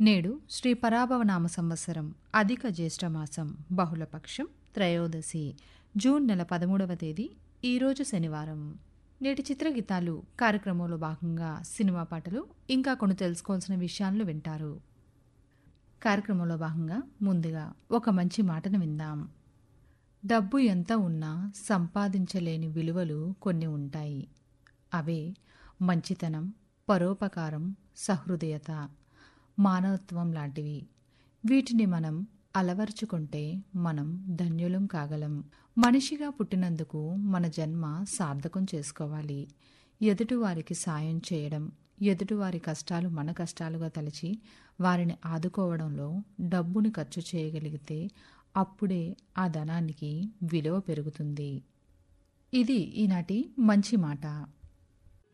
నేడు శ్రీ పరాభవనామ సంవత్సరం అధిక జ్యేష్ఠమాసం బహుళపక్షం త్రయోదశి జూన్ నెల పదమూడవ తేదీ ఈరోజు శనివారం నేటి చిత్రగీతాలు కార్యక్రమంలో భాగంగా సినిమా పాటలు ఇంకా కొన్ని తెలుసుకోవాల్సిన విషయాలను వింటారు కార్యక్రమంలో భాగంగా ముందుగా ఒక మంచి మాటను విందాం డబ్బు ఎంత ఉన్నా సంపాదించలేని విలువలు కొన్ని ఉంటాయి అవే మంచితనం పరోపకారం సహృదయత మానవత్వం లాంటివి వీటిని మనం అలవర్చుకుంటే మనం ధన్యులం కాగలం మనిషిగా పుట్టినందుకు మన జన్మ సార్థకం చేసుకోవాలి ఎదుటివారికి సాయం చేయడం ఎదుటివారి కష్టాలు మన కష్టాలుగా తలచి వారిని ఆదుకోవడంలో డబ్బుని ఖర్చు చేయగలిగితే అప్పుడే ఆ ధనానికి విలువ పెరుగుతుంది ఇది ఈనాటి మంచి మాట